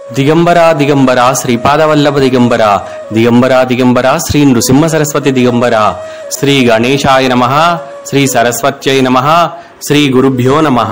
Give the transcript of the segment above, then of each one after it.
దిగంబర దిగంబర శ్రీపాదవల్లభ దిగంబర దిగంబర దిగంబర శ్రీ నృసింహ సరస్వతి దిగంబర శ్రీ గణేశాయ నమ శ్రీ సరస్వత్యై నమ శ్రీ గురుభ్యో నమ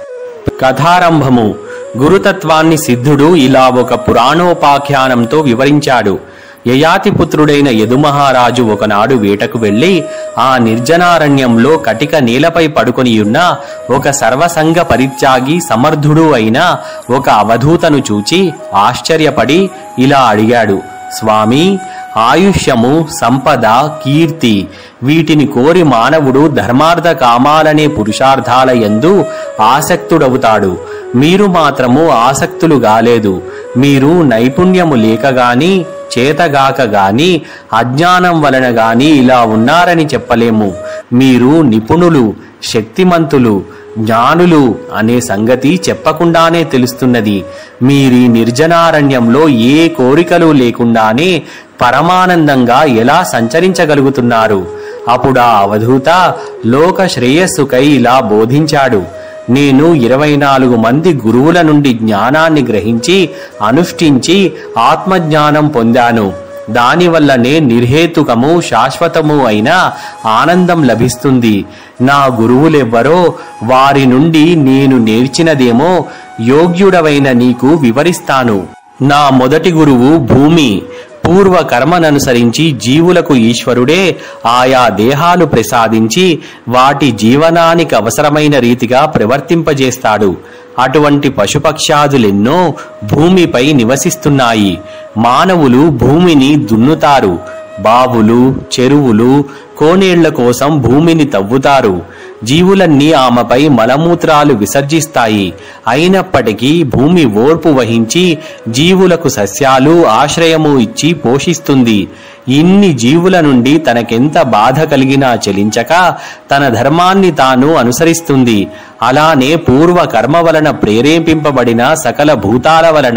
కథారంభము గురుతత్వాన్ని సిద్ధుడు ఇలా ఒక పురాణోపాఖ్యానంతో వివరించాడు యయాతి పుత్రుడైన యదుమహారాజు ఒకనాడు వేటకు వెళ్లి ఆ నిర్జనారణ్యంలో కటిక నేలపై పడుకొనియున్న ఒక సర్వసంగ పరిత్యాగి సమర్థుడు అయిన ఒక అవధూతను చూచి ఆశ్చర్యపడి ఇలా అడిగాడు స్వామి ఆయుష్యము సంపద కీర్తి వీటిని కోరి మానవుడు ధర్మార్థ కామాలనే పురుషార్థాల యందు ఆసక్తుడవుతాడు మీరు మాత్రము ఆసక్తులు గాలేదు మీరు నైపుణ్యము లేక గాని చేతగాక గాని అజ్ఞానం వలన గాని ఇలా ఉన్నారని చెప్పలేము మీరు నిపుణులు శక్తిమంతులు జ్ఞానులు అనే సంగతి చెప్పకుండానే తెలుస్తున్నది మీరీ నిర్జనారణ్యంలో ఏ కోరికలు లేకుండానే పరమానందంగా ఎలా సంచరించగలుగుతున్నారు అప్పుడా అవధూత లోక శ్రేయస్సుకై ఇలా బోధించాడు నేను ఇరవై నాలుగు మంది గురువుల నుండి జ్ఞానాన్ని గ్రహించి అనుష్ఠించి ఆత్మజ్ఞానం పొందాను దానివల్లనే నిర్హేతుకము శాశ్వతము అయిన ఆనందం లభిస్తుంది నా గురువులెవ్వరో వారి నుండి నేను నేర్చినదేమో యోగ్యుడవైన నీకు వివరిస్తాను నా మొదటి గురువు భూమి పూర్వ కర్మననుసరించి జీవులకు ఈశ్వరుడే ఆయా దేహాలు ప్రసాదించి వాటి జీవనానికి అవసరమైన రీతిగా ప్రవర్తింపజేస్తాడు అటువంటి పశుపక్షాదులెన్నో భూమిపై నివసిస్తున్నాయి మానవులు భూమిని దున్నుతారు బావులు చెరువులు కోనేళ్ల కోసం భూమిని తవ్వుతారు జీవులన్నీ ఆమెపై మలమూత్రాలు విసర్జిస్తాయి అయినప్పటికీ భూమి ఓర్పు వహించి జీవులకు సస్యాలు ఆశ్రయము ఇచ్చి పోషిస్తుంది ఇన్ని జీవుల నుండి తనకెంత బాధ కలిగినా చెలించక తన ధర్మాన్ని తాను అనుసరిస్తుంది అలానే పూర్వ కర్మ వలన ప్రేరేపింపబడిన సకల భూతాల వలన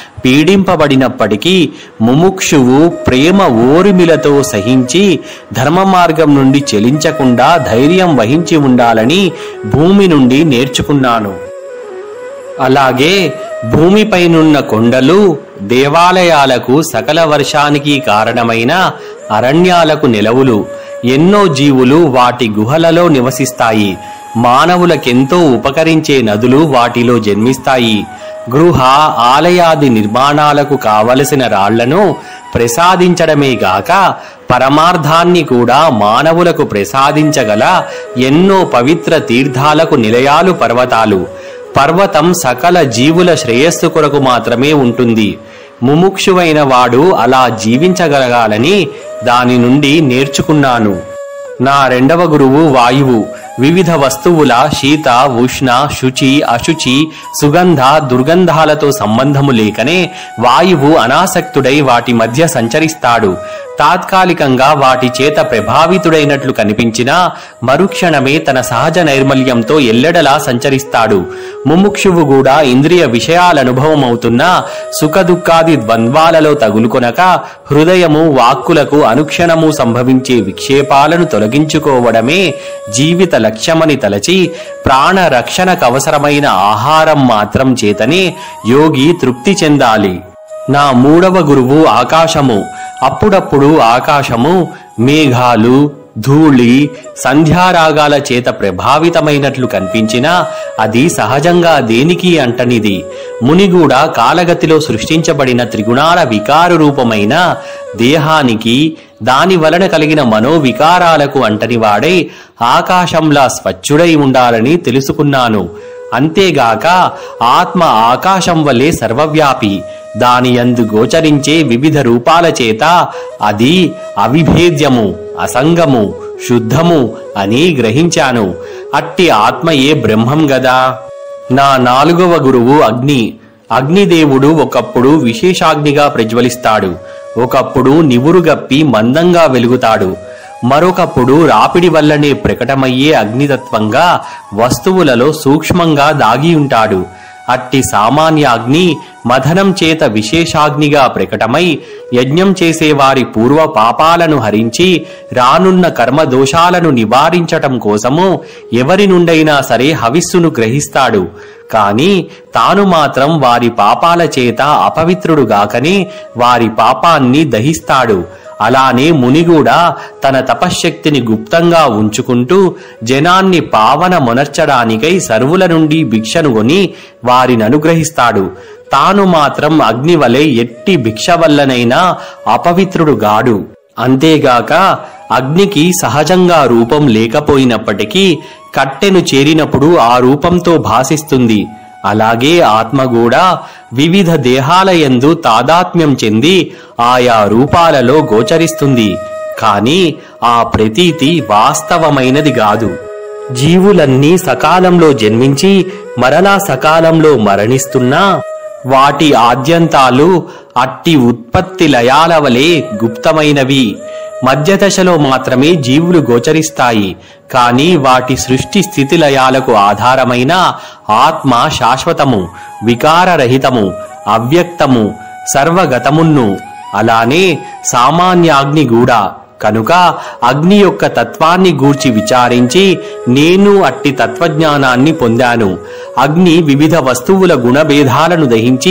పీడింపబడినప్పటికీ ముముక్షువు ప్రేమ ఓరిమిలతో సహించి ధర్మ మార్గం నుండి చెలించకుండా ధైర్యం వహించి ఉండాలని భూమి నుండి నేర్చుకున్నాను అలాగే భూమిపైనున్న కొండలు దేవాలయాలకు సకల వర్షానికి కారణమైన అరణ్యాలకు నిలవులు ఎన్నో జీవులు వాటి గుహలలో నివసిస్తాయి మానవులకెంతో ఉపకరించే నదులు వాటిలో జన్మిస్తాయి గృహ ఆలయాది నిర్మాణాలకు కావలసిన రాళ్లను ప్రసాదించడమే గాక పరమార్థాన్ని కూడా మానవులకు ప్రసాదించగల ఎన్నో పవిత్ర తీర్థాలకు నిలయాలు పర్వతాలు పర్వతం సకల జీవుల శ్రేయస్సు కొరకు మాత్రమే ఉంటుంది ముముక్షువైన వాడు అలా జీవించగలగాలని దాని నుండి నేర్చుకున్నాను నా రెండవ గురువు వాయువు వివిధ వస్తువుల శీత ఉష్ణ శుచి అశుచి సుగంధ దుర్గంధాలతో సంబంధము లేకనే వాయువు అనాసక్తుడై వాటి మధ్య సంచరిస్తాడు తాత్కాలికంగా వాటి చేత ప్రభావితుడైనట్లు కనిపించినా మరుక్షణమే తన సహజ నైర్మల్యంతో ఎల్లెడలా సంచరిస్తాడు ముముక్షువు కూడా ఇంద్రియ విషయాలనుభవమవుతున్నా సుఖదుఖాది ద్వంద్వాలలో తగులుకొనక హృదయము వాక్కులకు అనుక్షణము సంభవించే విక్షేపాలను తొలగించుకోవడమే జీవిత లక్ష్యమని తలచి ప్రాణ రక్షణకవసరమైన ఆహారం మాత్రం చేతనే యోగి తృప్తి చెందాలి నా మూడవ గురువు ఆకాశము అప్పుడప్పుడు ఆకాశము మేఘాలు ధూళి సంధ్యారాగాల చేత ప్రభావితమైనట్లు కనిపించినా అది సహజంగా దేనికి అంటనిది మునిగూడ కాలగతిలో సృష్టించబడిన త్రిగుణాల వికార రూపమైన దేహానికి దాని వలన కలిగిన మనోవికారాలకు అంటనివాడై ఆకాశంలా స్వచ్ఛుడై ఉండాలని తెలుసుకున్నాను అంతేగాక ఆత్మ ఆకాశం వల్లే సర్వవ్యాపి దాని యందు గోచరించే వివిధ రూపాల చేత అది అవిభేద్యము అసంగము శుద్ధము అని గ్రహించాను అట్టి ఆత్మయే బ్రహ్మం గదా నా నాలుగవ గురువు అగ్ని అగ్నిదేవుడు ఒకప్పుడు విశేషాగ్నిగా ప్రజ్వలిస్తాడు ఒకప్పుడు నివురుగప్పి మందంగా వెలుగుతాడు మరొకప్పుడు రాపిడి వల్లనే ప్రకటమయ్యే అగ్నితత్వంగా వస్తువులలో సూక్ష్మంగా దాగి ఉంటాడు అట్టి సామాన్య అగ్ని మథనం చేత విశేషాగ్నిగా ప్రకటమై యజ్ఞం చేసేవారి పూర్వ పాపాలను హరించి రానున్న కర్మ దోషాలను నివారించటం కోసము ఎవరి నుండైనా సరే హవిస్సును గ్రహిస్తాడు కాని తాను మాత్రం వారి పాపాల చేత అపవిత్రుడు గాకనే వారి పాపాన్ని దహిస్తాడు అలానే ముని కూడా తన తపశ్శక్తిని గుప్తంగా ఉంచుకుంటూ జనాన్ని పావన మొనర్చడానికై సర్వుల నుండి భిక్షను కొని వారిని అనుగ్రహిస్తాడు తాను మాత్రం అగ్ని వలె ఎట్టి భిక్ష వల్లనైనా అపవిత్రుడు గాడు అంతేగాక అగ్నికి సహజంగా రూపం లేకపోయినప్పటికీ కట్టెను చేరినప్పుడు ఆ రూపంతో భాసిస్తుంది అలాగే ఆత్మ కూడా వివిధ దేహాలయందు తాదాత్మ్యం చెంది ఆయా రూపాలలో గోచరిస్తుంది కాని ఆ ప్రతీతి వాస్తవమైనది కాదు జీవులన్నీ సకాలంలో జన్మించి మరలా సకాలంలో మరణిస్తున్నా వాటి ఆద్యంతాలు అట్టి ఉత్పత్తి లయాల వలె గుప్తమైనవి మధ్యదశలో మాత్రమే జీవులు గోచరిస్తాయి కానీ వాటి సృష్టి స్థితి లయాలకు ఆధారమైన ఆత్మ శాశ్వతము వికారరహితము అవ్యక్తము సర్వగతమున్ను అలానే సామాన్యాగ్ని కూడా కనుక అగ్ని యొక్క తత్వాన్ని గూర్చి విచారించి నేను అట్టి తత్వజ్ఞానాన్ని పొందాను అగ్ని వివిధ వస్తువుల గుణభేదాలను దహించి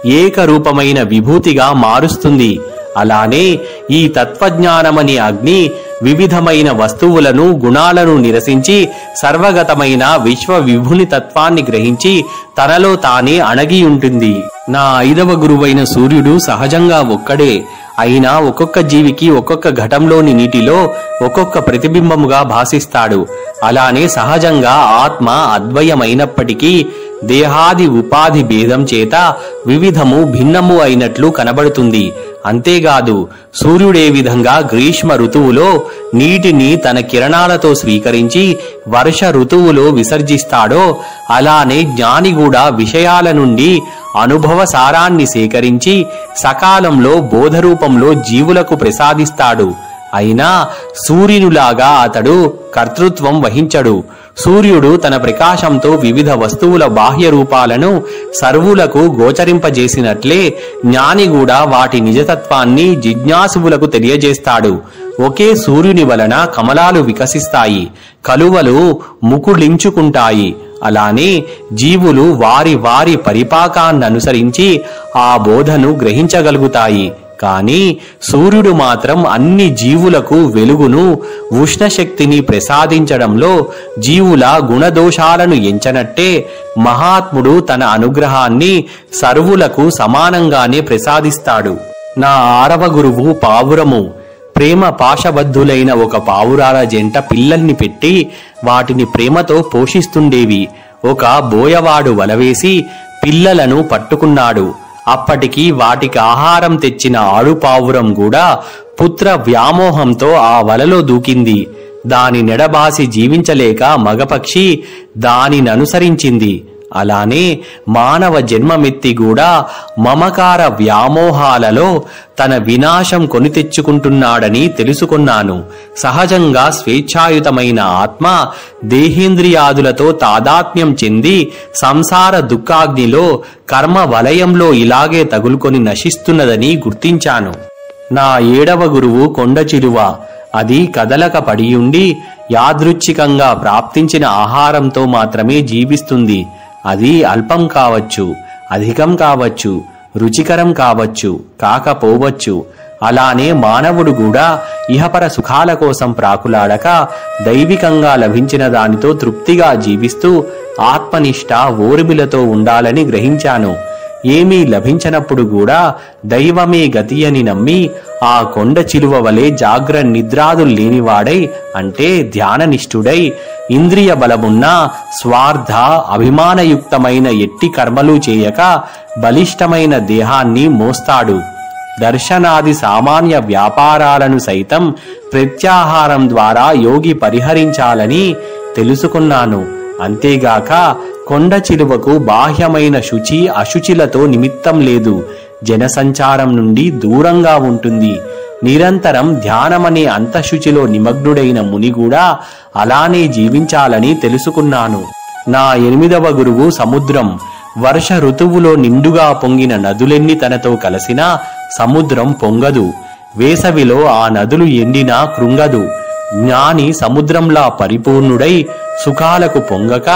ఏకరూపమైన విభూతిగా మారుస్తుంది అలానే ఈ తత్వజ్ఞానమని అగ్ని వివిధమైన వస్తువులను గుణాలను నిరసించి సర్వగతమైన విశ్వ విభుని తత్వాన్ని గ్రహించి తనలో తానే అణగి ఉంటుంది నా ఐదవ గురువైన సూర్యుడు సహజంగా ఒక్కడే అయినా ఒక్కొక్క జీవికి ఒక్కొక్క ఘటంలోని నీటిలో ఒక్కొక్క ప్రతిబింబముగా భాసిస్తాడు అలానే సహజంగా ఆత్మ అద్వయమైనప్పటికీ దేహాది ఉపాధి భేదం చేత వివిధము భిన్నము అయినట్లు కనబడుతుంది అంతేకాదు సూర్యుడే విధంగా గ్రీష్మ ఋతువులో నీటిని తన కిరణాలతో స్వీకరించి వర్ష ఋతువులో విసర్జిస్తాడో అలానే జ్ఞాని కూడా విషయాల నుండి అనుభవ సారాన్ని సేకరించి సకాలంలో బోధరూపంలో జీవులకు ప్రసాదిస్తాడు అయినా సూర్యునిలాగా అతడు కర్తృత్వం వహించడు సూర్యుడు తన ప్రకాశంతో వివిధ వస్తువుల బాహ్య రూపాలను సర్వులకు గోచరింపజేసినట్లే జ్ఞాని కూడా వాటి నిజతత్వాన్ని జిజ్ఞాసువులకు తెలియజేస్తాడు ఒకే సూర్యుని వలన కమలాలు వికసిస్తాయి కలువలు ముకుళించుకుంటాయి అలానే జీవులు వారి వారి పరిపాకాన్ననుసరించి ఆ బోధను గ్రహించగలుగుతాయి కాని సూర్యుడు మాత్రం అన్ని జీవులకు వెలుగును ఉష్ణశక్తిని ప్రసాదించడంలో జీవుల గుణదోషాలను ఎంచనట్టే మహాత్ముడు తన అనుగ్రహాన్ని సర్వులకు సమానంగానే ప్రసాదిస్తాడు నా ఆరవ గురువు పావురము ప్రేమ పాశబద్ధులైన ఒక పావురాల జంట పిల్లల్ని పెట్టి వాటిని ప్రేమతో పోషిస్తుండేవి ఒక బోయవాడు వలవేసి పిల్లలను పట్టుకున్నాడు అప్పటికి వాటికి ఆహారం తెచ్చిన ఆడుపావురం కూడా పుత్ర వ్యామోహంతో ఆ వలలో దూకింది దాని నెడబాసి జీవించలేక మగపక్షి దానిననుసరించింది అలానే మానవ జన్మమెత్తి కూడా మమకార వ్యామోహాలలో తన వినాశం కొని తెచ్చుకుంటున్నాడని తెలుసుకున్నాను సహజంగా స్వేచ్ఛాయుతమైన ఆత్మ దేహేంద్రియాదులతో తాదాత్మ్యం చెంది సంసార దుఃఖాగ్నిలో కర్మ వలయంలో ఇలాగే తగులుకొని నశిస్తున్నదని గుర్తించాను నా ఏడవ గురువు కొండ చిలువ అది కదలక పడియుండి యాదృచ్ఛికంగా ప్రాప్తించిన ఆహారంతో మాత్రమే జీవిస్తుంది అది అల్పం కావచ్చు అధికం కావచ్చు రుచికరం కావచ్చు కాకపోవచ్చు అలానే మానవుడు కూడా ఇహపర సుఖాల కోసం ప్రాకులాడక దైవికంగా లభించిన దానితో తృప్తిగా జీవిస్తూ ఆత్మనిష్ట ఓర్మిలతో ఉండాలని గ్రహించాను ఏమీ లభించనప్పుడు కూడా దైవమే గతి అని నమ్మి ఆ కొండ చిలువ వలె జాగ్ర నిద్రాదులు లేనివాడై అంటే ధ్యాననిష్ఠుడై ఇంద్రియ బలమున్న స్వార్థ అభిమానయుక్తమైన ఎట్టి కర్మలు చేయక బలిష్టమైన దేహాన్ని మోస్తాడు దర్శనాది సామాన్య వ్యాపారాలను సైతం ప్రత్యాహారం ద్వారా యోగి పరిహరించాలని తెలుసుకున్నాను అంతేగాక కొండ చిలువకు బాహ్యమైన శుచి అశుచిలతో నిమిత్తం లేదు జనసంచారం నుండి దూరంగా ఉంటుంది నిరంతరం ధ్యానమనే అంతఃశుచిలో నిమగ్నుడైన ముని కూడా అలానే జీవించాలని తెలుసుకున్నాను నా ఎనిమిదవ గురువు సముద్రం వర్ష ఋతువులో నిండుగా పొంగిన నదులెన్ని తనతో కలిసినా సముద్రం పొంగదు వేసవిలో ఆ నదులు ఎండినా కృంగదు జ్ఞాని సముద్రంలా పరిపూర్ణుడై సుఖాలకు పొంగక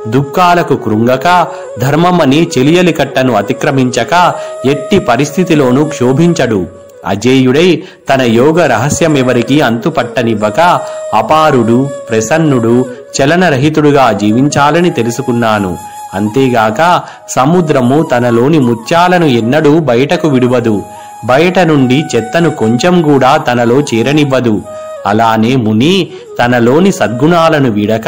దుఃఖాలకు కృంగక ధర్మమని చెలియలి కట్టను అతిక్రమించక ఎట్టి పరిస్థితిలోనూ క్షోభించడు అజేయుడై తన యోగ రహస్యమెవరికి అంతుపట్టనివ్వక అపారుడు ప్రసన్నుడు చలనరహితుడుగా జీవించాలని తెలుసుకున్నాను అంతేగాక సముద్రము తనలోని ముత్యాలను ఎన్నడూ బయటకు విడువదు బయట నుండి చెత్తను కొంచెం కూడా తనలో చేరనివ్వదు అలానే ముని తనలోని సద్గుణాలను వీడక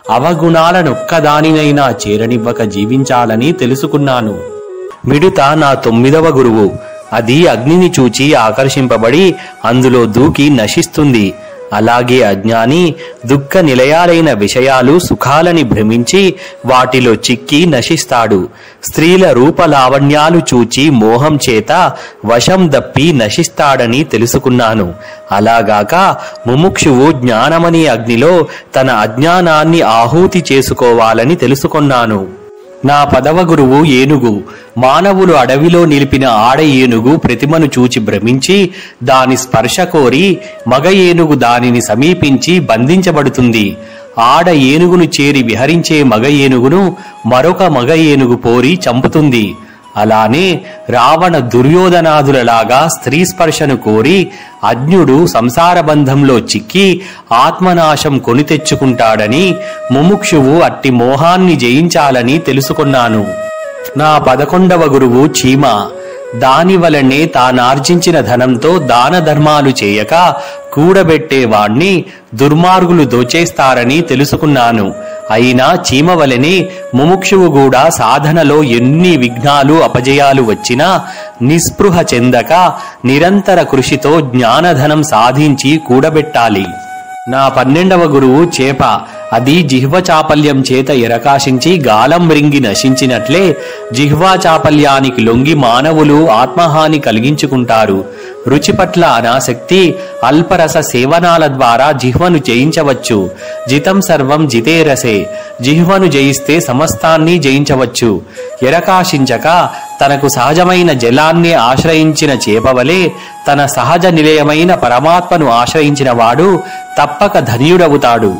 అవగుణాలనొక్కదానినైనా చేరనివ్వక జీవించాలని తెలుసుకున్నాను మిడుత నా తొమ్మిదవ గురువు అది అగ్నిని చూచి ఆకర్షింపబడి అందులో దూకి నశిస్తుంది అలాగే అజ్ఞాని దుఃఖ నిలయాలైన విషయాలు సుఖాలని భ్రమించి వాటిలో చిక్కి నశిస్తాడు స్త్రీల రూపలావణ్యాలు చూచి మోహం చేత వశం దప్పి నశిస్తాడని తెలుసుకున్నాను అలాగాక ముముక్షువు జ్ఞానమనే అగ్నిలో తన అజ్ఞానాన్ని ఆహూతి చేసుకోవాలని తెలుసుకున్నాను నా పదవ గురువు ఏనుగు మానవులు అడవిలో నిలిపిన ఆడ ఏనుగు ప్రతిమను చూచి భ్రమించి దాని స్పర్శ కోరి మగ ఏనుగు దానిని సమీపించి బంధించబడుతుంది ఆడ ఏనుగును చేరి విహరించే మగ ఏనుగును మరొక మగ ఏనుగు పోరి చంపుతుంది అలానే రావణ దుర్యోధనాదులలాగా స్త్రీ స్పర్శను కోరి అజ్ఞుడు సంసార బంధంలో చిక్కి ఆత్మనాశం కొని తెచ్చుకుంటాడని ముముక్షువు అట్టి మోహాన్ని జయించాలని తెలుసుకున్నాను నా పదకొండవ గురువు చీమ దాని వలనే తానార్జించిన ధనంతో దాన ధర్మాలు చేయక కూడబెట్టేవాణ్ణి దుర్మార్గులు దోచేస్తారని తెలుసుకున్నాను అయినా చీమ వలెనే ముముక్షువు కూడా సాధనలో ఎన్ని విఘ్నాలు అపజయాలు వచ్చినా నిస్పృహ చెందక నిరంతర కృషితో జ్ఞానధనం సాధించి కూడబెట్టాలి నా పన్నెండవ గురువు చేప అది జిహ్వ చాపల్యం చేత ఎరకాశించి గాలం రింగి నశించినట్లే జిహ్వా చాపల్యానికి లొంగి మానవులు ఆత్మహాని కలిగించుకుంటారు రుచి పట్ల అనాసక్తి అల్పరస సేవనాల ద్వారా జిహ్వను జయించవచ్చు జితం సర్వం జితేరసే జిహ్వను జయిస్తే సమస్తాన్ని జయించవచ్చు ఎరకాశించక తనకు సహజమైన జలాన్ని ఆశ్రయించిన చేపవలే తన సహజ నిలయమైన పరమాత్మను ఆశ్రయించిన వాడు తప్పక ధన్యుడవుతాడు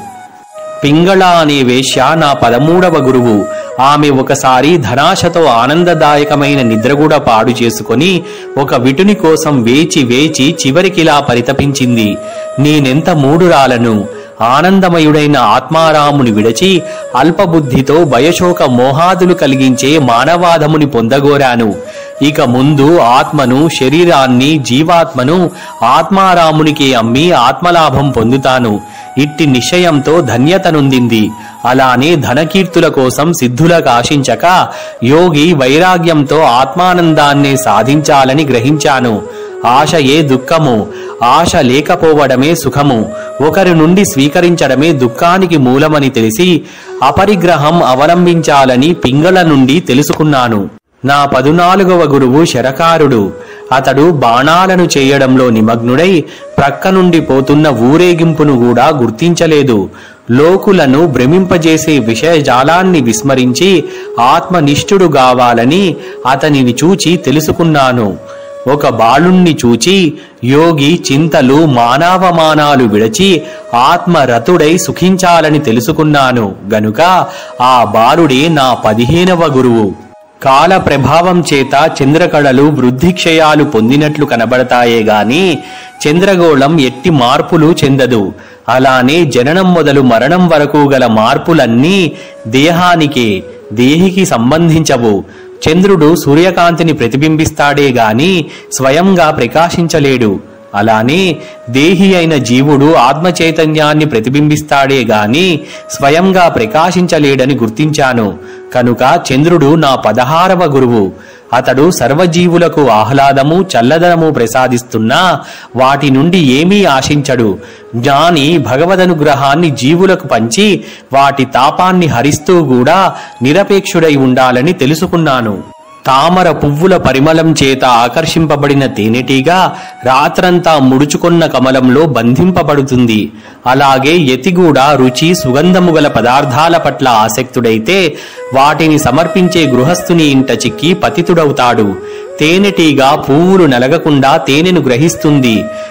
పింగళ అనే వేశ్య నా పదమూడవ గురువు ఆమె ఒకసారి ధనాశతో ఆనందదాయకమైన నిద్ర కూడా పాడు చేసుకొని ఒక విటుని కోసం వేచి వేచి చివరికిలా పరితపించింది నేనెంత మూడురాలను ఆనందమయుడైన ఆత్మారాముని విడచి అల్పబుద్ధితో భయశోక మోహాదులు కలిగించే మానవాధముని పొందగోరాను ఇక ముందు ఆత్మను శరీరాన్ని జీవాత్మను ఆత్మారామునికి అమ్మి ఆత్మలాభం పొందుతాను ఇట్టి నిశ్చయంతో ధన్యతనుందింది అలానే ధనకీర్తుల కోసం సిద్ధులకు ఆశించక యోగి వైరాగ్యంతో ఆత్మానందాన్ని సాధించాలని గ్రహించాను ఆశయే దుఃఖము ఆశ లేకపోవడమే సుఖము ఒకరి నుండి స్వీకరించడమే దుఃఖానికి మూలమని తెలిసి అపరిగ్రహం అవలంబించాలని పింగళ నుండి తెలుసుకున్నాను నా పదునాలుగవ గురువు శరకారుడు అతడు బాణాలను చేయడంలో నిమగ్నుడై ప్రక్క నుండి పోతున్న ఊరేగింపును కూడా గుర్తించలేదు లోకులను భ్రమింపజేసే విషయజాలాన్ని విస్మరించి ఆత్మనిష్ఠుడు కావాలని అతనిని చూచి తెలుసుకున్నాను ఒక బాలుణ్ణి చూచి యోగి చింతలు మానవమానాలు విడచి ఆత్మరతుడై సుఖించాలని తెలుసుకున్నాను గనుక ఆ బాలుడే నా పదిహేనవ గురువు కాల ప్రభావం చేత చంద్రకళలు వృద్ధిక్షయాలు పొందినట్లు కనబడతాయే గాని చంద్రగోళం ఎట్టి మార్పులు చెందదు అలానే జననం మొదలు మరణం వరకు గల మార్పులన్నీ దేహానికే దేహికి సంబంధించవు చంద్రుడు సూర్యకాంతిని ప్రతిబింబిస్తాడే గాని స్వయంగా ప్రకాశించలేడు అలానే దేహి అయిన జీవుడు ఆత్మ చైతన్యాన్ని ప్రతిబింబిస్తాడే గాని స్వయంగా ప్రకాశించలేడని గుర్తించాను కనుక చంద్రుడు నా పదహారవ గురువు అతడు సర్వజీవులకు ఆహ్లాదము చల్లదనము ప్రసాదిస్తున్నా వాటి నుండి ఏమీ ఆశించడు జ్ఞాని భగవదనుగ్రహాన్ని జీవులకు పంచి వాటి తాపాన్ని హరిస్తూ కూడా నిరపేక్షుడై ఉండాలని తెలుసుకున్నాను తామర పువ్వుల పరిమళం చేత ఆకర్షింపబడిన తేనెటీగ రాత్రంతా ముడుచుకొన్న కమలంలో బంధింపబడుతుంది అలాగే యతిగూడ రుచి సుగంధము గల పదార్థాల పట్ల ఆసక్తుడైతే వాటిని సమర్పించే గృహస్థుని ఇంట చిక్కి పతితుడవుతాడు తేనెటీగ పువ్వులు నలగకుండా తేనెను గ్రహిస్తుంది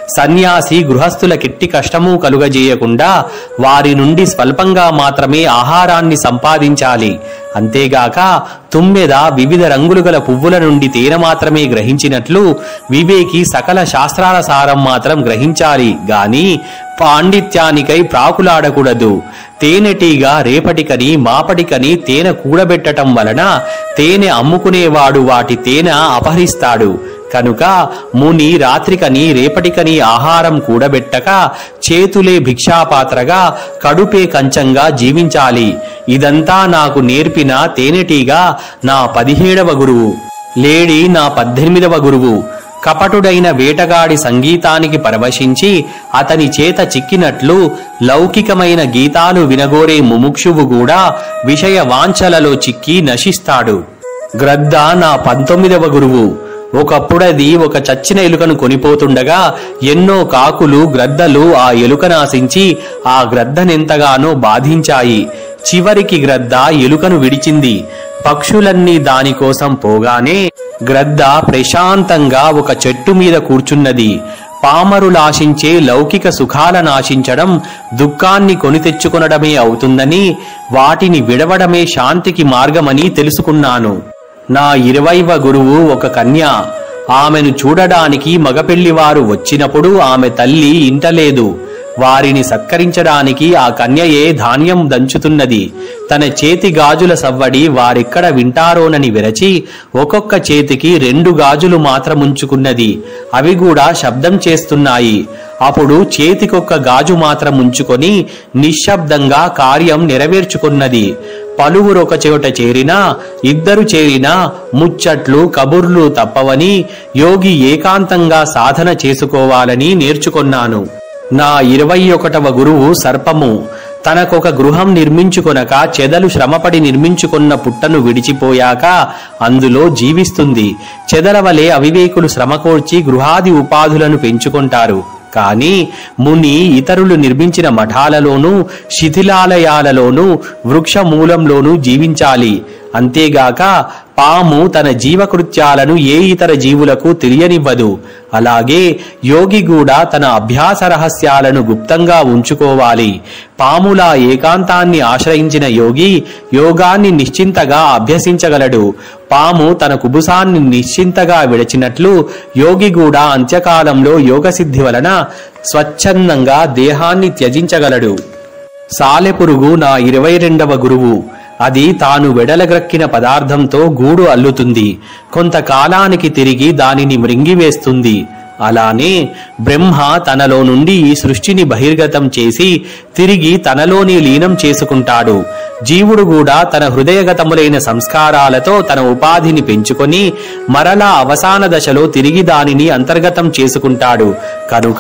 సన్యాసి గృహస్థుల కిట్టి కష్టము కలుగజేయకుండా వారి నుండి స్వల్పంగా మాత్రమే ఆహారాన్ని సంపాదించాలి అంతేగాక తుమ్మెద వివిధ రంగులు గల పువ్వుల నుండి తేనె మాత్రమే గ్రహించినట్లు వివేకి సకల శాస్త్రాల సారం మాత్రం గ్రహించాలి గాని పాండిత్యానికై ప్రాకులాడకూడదు తేనెటీగా రేపటికని మాపటికని తేనె కూడబెట్టటం వలన తేనె అమ్ముకునేవాడు వాటి తేనె అపహరిస్తాడు కనుక ముని రాత్రికని రేపటికని ఆహారం కూడబెట్టక చేతులే భిక్షాపాత్రగా కడుపే కంచంగా జీవించాలి ఇదంతా నాకు నేర్పిన తేనెటీగా నా పదిహేడవ గురువు లేడి నా పద్దెనిమిదవ గురువు కపటుడైన వేటగాడి సంగీతానికి పరవశించి అతని చేత చిక్కినట్లు లౌకికమైన గీతాలు వినగోరే ముముక్షువు కూడా విషయ వాంఛలలో చిక్కి నశిస్తాడు గ్రద్ద నా పంతొమ్మిదవ గురువు ఒకప్పుడది ఒక చచ్చిన ఎలుకను కొనిపోతుండగా ఎన్నో కాకులు గ్రద్దలు ఆ ఎలుకనాశించి ఆ గ్రద్దనెంతగానో బాధించాయి చివరికి గ్రద్ద ఎలుకను విడిచింది పక్షులన్నీ దానికోసం పోగానే గ్రద్ద ప్రశాంతంగా ఒక చెట్టు మీద కూర్చున్నది పామరులాశించే లౌకిక సుఖాలను ఆశించడం దుఃఖాన్ని కొని తెచ్చుకొనడమే అవుతుందని వాటిని విడవడమే శాంతికి మార్గమని తెలుసుకున్నాను నా ఇరవైవ గురువు ఒక కన్య ఆమెను చూడడానికి మగపెళ్లివారు వచ్చినప్పుడు ఆమె తల్లి ఇంటలేదు వారిని సత్కరించడానికి ఆ కన్యయే ధాన్యం దంచుతున్నది తన చేతి గాజుల సవ్వడి వారెక్కడ వింటారోనని విరచి ఒక్కొక్క చేతికి రెండు గాజులు మాత్రముంచుకున్నది అవి కూడా శబ్దం చేస్తున్నాయి అప్పుడు చేతికొక్క గాజు మాత్రం ఉంచుకొని నిశ్శబ్దంగా కార్యం నెరవేర్చుకున్నది పలువురు ఒక చోట చేరినా ఇద్దరు చేరినా ముచ్చట్లు కబుర్లు తప్పవని యోగి ఏకాంతంగా సాధన చేసుకోవాలని నేర్చుకొన్నాను నా ఇరవై ఒకటవ గురువు సర్పము తనకొక గృహం నిర్మించుకొనక చెదలు శ్రమపడి నిర్మించుకున్న పుట్టను విడిచిపోయాక అందులో జీవిస్తుంది చెదల వలె అవివేకులు శ్రమకోర్చి గృహాది ఉపాధులను పెంచుకుంటారు కానీ ముని ఇతరులు నిర్మించిన మఠాలలోనూ శిథిలాలయాలలోనూ వృక్షమూలంలోనూ జీవించాలి అంతేగాక పాము తన జీవకృత్యాలను ఏ ఇతర జీవులకు తెలియనివ్వదు అలాగే యోగి కూడా తన అభ్యాస రహస్యాలను గుప్తంగా ఉంచుకోవాలి పాములా ఏకాంతాన్ని ఆశ్రయించిన యోగి యోగాన్ని నిశ్చింతగా అభ్యసించగలడు పాము తన కుబుసాన్ని నిశ్చింతగా విడచినట్లు యోగి కూడా అంత్యకాలంలో యోగసిద్ధి వలన స్వచ్ఛందంగా దేహాన్ని త్యజించగలడు సాలెపురుగు నా ఇరవై రెండవ గురువు అది తాను వెడలగ్రక్కిన పదార్థంతో గూడు అల్లుతుంది కొంతకాలానికి తిరిగి దానిని మృంగివేస్తుంది అలానే బ్రహ్మ తనలో నుండి ఈ సృష్టిని బహిర్గతం చేసి తిరిగి తనలోనే లీనం చేసుకుంటాడు జీవుడు కూడా తన హృదయగతములైన సంస్కారాలతో తన ఉపాధిని పెంచుకొని మరలా అవసాన దశలో తిరిగి దానిని అంతర్గతం చేసుకుంటాడు కనుక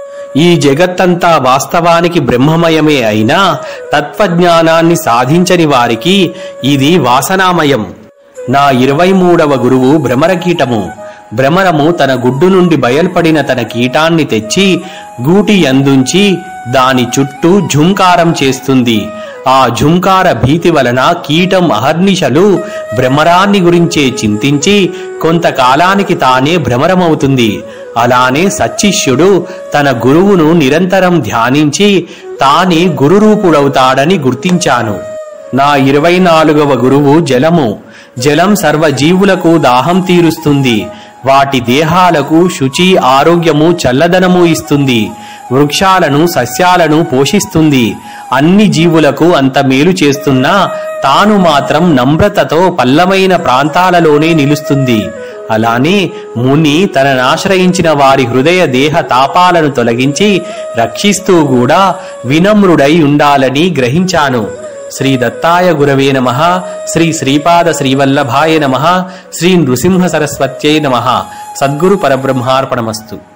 ఈ జగత్తంతా వాస్తవానికి బ్రహ్మమయమే అయినా తత్వజ్ఞానాన్ని సాధించని వారికి ఇది వాసనామయం నా ఇరవై మూడవ గురువు భ్రమరకీటము భ్రమరము తన గుడ్డు నుండి బయల్పడిన తన కీటాన్ని తెచ్చి గూటి అందుంచి దాని చుట్టూ ఝుంకారం చేస్తుంది ఆ ఝుంకార భీతి వలన కీటం అహర్నిశలు భ్రమరాన్ని గురించే చింతించి కొంతకాలానికి తానే భ్రమరమవుతుంది అలానే సచ్చిష్యుడు తన గురువును నిరంతరం ధ్యానించి తానే గురురూపుడవుతాడని గుర్తించాను నా ఇరవై నాలుగవ గురువు జలము జలం సర్వజీవులకు దాహం తీరుస్తుంది వాటి దేహాలకు శుచి ఆరోగ్యము చల్లదనము ఇస్తుంది వృక్షాలను సస్యాలను పోషిస్తుంది అన్ని జీవులకు అంత మేలు చేస్తున్నా తాను మాత్రం నమ్రతతో పల్లమైన ప్రాంతాలలోనే నిలుస్తుంది అలానే ముని తననాశ్రయించిన వారి హృదయ దేహ తాపాలను తొలగించి రక్షిస్తూ కూడా వినమ్రుడై ఉండాలని గ్రహించాను శ్రీ దత్తాయ గురవే నమ శ్రీ శ్రీపాద శ్రీవల్లభాయ నమ శ్రీ నృసింహ సరస్వత్యై నమ సద్గురు పరబ్రహ్మార్పణమస్తు